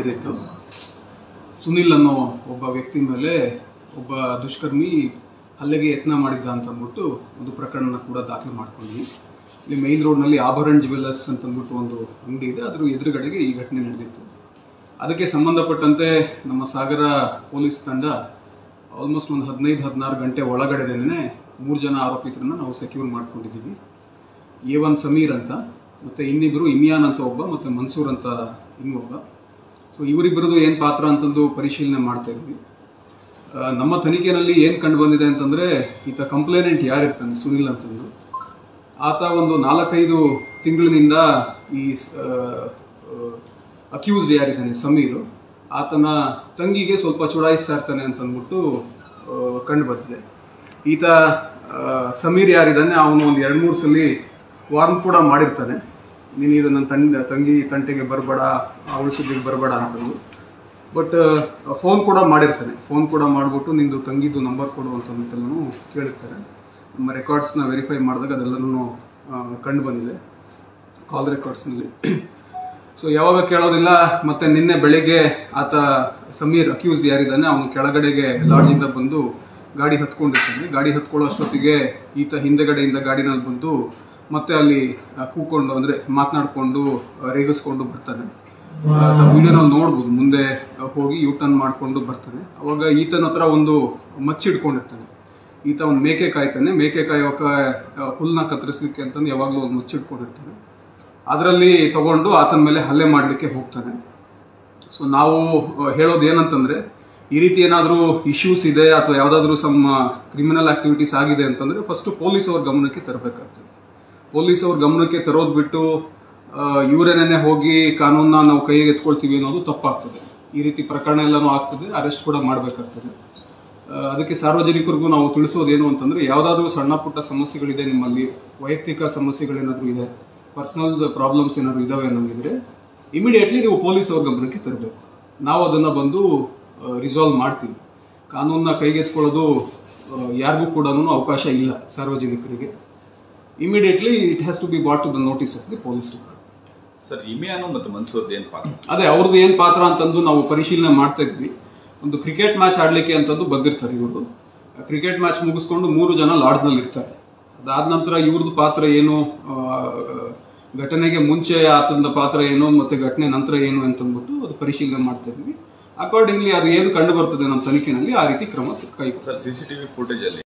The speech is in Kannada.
ನಡೆದಿತ್ತು ಸುನಿಲ್ ಅನ್ನೋ ಒಬ್ಬ ವ್ಯಕ್ತಿ ಮೇಲೆ ಒಬ್ಬ ದುಷ್ಕರ್ಮಿ ಹಲ್ಲೆಗೆ ಯತ್ನ ಮಾಡಿದ್ದ ಅಂತ ಅಂದ್ಬಿಟ್ಟು ಒಂದು ಪ್ರಕರಣ ಕೂಡ ದಾಖಲೆ ಮಾಡ್ಕೊಂಡ್ವಿ ಇಲ್ಲಿ ಮೈನ್ ರೋಡ್ನಲ್ಲಿ ಆಭರಣ್ ಜ್ಯುವೆಲ್ಲರ್ಸ್ ಅಂತ ಅಂದ್ಬಿಟ್ಟು ಒಂದು ಅಂಗಡಿ ಇದೆ ಅದ್ರ ಎದುರುಗಡೆಗೆ ಈ ಘಟನೆ ನಡೆದಿತ್ತು ಅದಕ್ಕೆ ಸಂಬಂಧಪಟ್ಟಂತೆ ನಮ್ಮ ಸಾಗರ ಪೊಲೀಸ್ ತಂಡ ಆಲ್ಮೋಸ್ಟ್ ಒಂದು ಹದಿನೈದು ಹದಿನಾರು ಗಂಟೆ ಒಳಗಡೆದೇನೆ ಮೂರು ಜನ ಆರೋಪಿತರನ್ನ ನಾವು ಸೆಕ್ಯೂರ್ ಮಾಡ್ಕೊಂಡಿದ್ದೀವಿ ಎ ಒನ್ ಸಮೀರ್ ಅಂತ ಮತ್ತು ಇನ್ನಿಬ್ಬರು ಇಮಿಯಾನ್ ಅಂತ ಒಬ್ಬ ಮತ್ತು ಮನ್ಸೂರ್ ಅಂತ ಇನ್ನೊಬ್ಬ ಸೊ ಇವರಿಬ್ಬರದು ಏನು ಪಾತ್ರ ಅಂತಂದು ಪರಿಶೀಲನೆ ಮಾಡ್ತಾ ಇದ್ವಿ ಆ, ನಮ್ಮ ತನಿಖೆಯಲ್ಲಿ ಏನು ಕಂಡು ಬಂದಿದೆ ಅಂತಂದರೆ ಈತ ಕಂಪ್ಲೇನೆಂಟ್ ಯಾರಿರ್ತಾನೆ ಸುನಿಲ್ ಅಂತಂದು ಆತ ಒಂದು ನಾಲ್ಕೈದು ತಿಂಗಳಿನಿಂದ ಈ ಅಕ್ಯೂಸ್ಡ್ ಯಾರಿದ್ದಾನೆ ಸಮೀರು ಆತನ ತಂಗಿಗೆ ಸ್ವಲ್ಪ ಚುಡಾಯಿಸ್ತಾ ಇರ್ತಾನೆ ಅಂತ ಅಂದ್ಬಿಟ್ಟು ಕಂಡು ಬಂದಿದೆ ಈತ ಆ, ಸಮೀರ್ ಯಾರಿದ್ದಾನೆ ಅವನು ಒಂದು ಎರಡು ಮೂರು ಸಲ ವಾರ್ನ್ ಕೂಡ ಮಾಡಿರ್ತಾನೆ ನೀನು ಇದು ನನ್ನ ತಂಡ ತಂಗಿ ತಂಟೆಗೆ ಬರಬೇಡ ಅವಳ ಸುದ್ದಿಗೆ ಬರಬೇಡ ಅಂತಂದು ಬಟ್ ಫೋನ್ ಕೂಡ ಮಾಡಿರ್ತಾನೆ ಫೋನ್ ಕೂಡ ಮಾಡಿಬಿಟ್ಟು ನಿಂದು ತಂಗಿದ್ದು ನಂಬರ್ ಕೊಡು ಅಂತ ಅಂದ್ಬಿಟ್ಟೆಲ್ಲನೂ ಕೇಳಿರ್ತಾರೆ ನಮ್ಮ ರೆಕಾರ್ಡ್ಸ್ನ ವೆರಿಫೈ ಮಾಡಿದಾಗ ಅದೆಲ್ಲನೂ ಕಂಡು ಬಂದಿದೆ ಕಾಲ್ ರೆಕಾರ್ಡ್ಸ್ನಲ್ಲಿ ಸೊ ಯಾವಾಗ ಕೇಳೋದಿಲ್ಲ ಮತ್ತೆ ನಿನ್ನೆ ಬೆಳಿಗ್ಗೆ ಆತ ಸಮೀರ್ ಅಕ್ಯೂಸ್ಡ್ ಯಾರಿದ್ದಾನೆ ಅವನು ಕೆಳಗಡೆಗೆ ಲಾಡ್ಜಿಂದ ಬಂದು ಗಾಡಿ ಹತ್ಕೊಂಡಿರ್ತಾನೆ ಗಾಡಿ ಹತ್ಕೊಳ್ಳೋ ಅಷ್ಟೊತ್ತಿಗೆ ಈತ ಹಿಂದೆಗಡೆಯಿಂದ ಗಾಡಿನಲ್ಲಿ ಬಂದು ಮತ್ತೆ ಅಲ್ಲಿ ಆ, ಕೂಕೊಂಡು ಅಂದ್ರೆ ಮಾತನಾಡ್ಕೊಂಡು ರೇಗಿಸ್ಕೊಂಡು ಬರ್ತಾನೆ ವಿಡಿಯೋನಲ್ಲಿ ನೋಡ್ಬೋದು ಮುಂದೆ ಆ, ಹೋಗಿ ಯೂ ಟರ್ನ್ ಮಾಡ್ಕೊಂಡು ಬರ್ತಾನೆ ಅವಾಗ ಈತನ ಹತ್ರ ಒಂದು ಮಚ್ಚಿಡ್ಕೊಂಡಿರ್ತಾನೆ ಈತ ಒಂದು ಮೇಕೆ ಕಾಯ್ತಾನೆ ಮೇಕೆ ಕಾಯೋಕೆ ಆ, ಹುಲ್ನ ಕತ್ತರಿಸ್ಲಿಕ್ಕೆ ಅಂತಂದು ಯಾವಾಗಲೂ ಒಂದು ಮಚ್ಚಿಡ್ಕೊಂಡಿರ್ತಾನೆ ಅದರಲ್ಲಿ ತಗೊಂಡು ಆತನ ಮೇಲೆ ಹಲ್ಲೆ ಮಾಡಲಿಕ್ಕೆ ಹೋಗ್ತಾನೆ ಸೊ ನಾವು ಆ, ಹೇಳೋದು ಏನಂತಂದ್ರೆ ಈ ರೀತಿ ಏನಾದರೂ ಇಶ್ಯೂಸ್ ಇದೆ ಅಥವಾ ಯಾವುದಾದ್ರೂ ಸಮ್ ಕ್ರಿಮಿನಲ್ ಆಕ್ಟಿವಿಟೀಸ್ ಆಗಿದೆ ಅಂತಂದ್ರೆ ಫಸ್ಟ್ ಪೊಲೀಸ್ ಅವ್ರ ಗಮನಕ್ಕೆ ತರಬೇಕಾಗ್ತದೆ ಪೊಲೀಸ್ ಅವ್ರ ಗಮನಕ್ಕೆ ತರೋದು ಬಿಟ್ಟು ಇವರೇನೇ ಹೋಗಿ ಕಾನೂನನ್ನ ನಾವು ಕೈಗೆ ಎತ್ಕೊಳ್ತೀವಿ ಅನ್ನೋದು ತಪ್ಪಾಗ್ತದೆ ಈ ರೀತಿ ಪ್ರಕರಣ ಎಲ್ಲನೂ ಆಗ್ತದೆ ಅರೆಸ್ಟ್ ಕೂಡ ಮಾಡಬೇಕಾಗ್ತದೆ ಆ, ಅದಕ್ಕೆ ಸಾರ್ವಜನಿಕರಿಗೂ ನಾವು ತಿಳಿಸೋದು ಏನು ಅಂತಂದ್ರೆ ಯಾವುದಾದ್ರೂ ಸಣ್ಣ ಪುಟ್ಟ ಸಮಸ್ಯೆಗಳಿದೆ ನಿಮ್ಮಲ್ಲಿ ವೈಯಕ್ತಿಕ ಸಮಸ್ಯೆಗಳೇನಾದ್ರೂ ಇದೆ ಪರ್ಸನಲ್ ಪ್ರಾಬ್ಲಮ್ಸ್ ಏನಾದ್ರು ಇದಾವೆ ಅನ್ನೋಂಗಿದ್ರೆ ಇಮಿಡಿಯೇಟ್ಲಿ ನೀವು ಪೊಲೀಸ್ ಅವ್ರ ಗಮನಕ್ಕೆ ತರಬೇಕು ನಾವು ಅದನ್ನ ಬಂದು ರಿಸಾಲ್ವ್ ಮಾಡ್ತೀವಿ ಕಾನೂನನ್ನ ಕೈಗೆತ್ಕೊಳ್ಳೋದು ಆ, ಯಾರಿಗೂ ಕೂಡ ಅವಕಾಶ ಇಲ್ಲ ಸಾರ್ವಜನಿಕರಿಗೆ immediately it has to be brought to the notice of the police department sir ಇಮಿಯಾನು ಮತ್ತು ಮನ್ಸೂರ್ದು ಏನು ಪಾತ್ರ ಅದೇ ಅವ್ರದ್ದು ಏನ್ ಪಾತ್ರ ಅಂತಂದು ನಾವು ಪರಿಶೀಲನೆ ಮಾಡ್ತಾ ಇದ್ವಿ ಒಂದು ಕ್ರಿಕೆಟ್ ಮ್ಯಾಚ್ ಆಡ್ಲಿಕ್ಕೆ ಅಂತಂದು ಬಂದಿರ್ತಾರೆ ಇವರು ಕ್ರಿಕೆಟ್ ಮ್ಯಾಚ್ ಮುಗಿಸ್ಕೊಂಡು ಮೂರು ಜನ ಲಾಡ್ಜ್ ನಲ್ಲಿ ಇರ್ತಾರೆ ಅದಾದ ನಂತರ ಇವ್ರದ್ದು ಪಾತ್ರ ಏನು ಆ, ಘಟನೆಗೆ ಮುಂಚೆ ಆತನ ಪಾತ್ರ ಏನು ಮತ್ತೆ ಘಟನೆ ನಂತರ ಏನು ಅಂತಂದ್ಬಿಟ್ಟು ಅದು ಪರಿಶೀಲನೆ ಮಾಡ್ತಾ ಇದ್ವಿ ಅಕಾರ್ಡಿಂಗ್ಲಿ ಅದು ಏನು ಕಂಡು ಬರ್ತದೆ ನಮ್ಮ ತನಿಖೆನಲ್ಲಿ ಆ ರೀತಿ ಕ್ರಮ ಕೈ sir C C TV footage ಅಲ್ಲಿ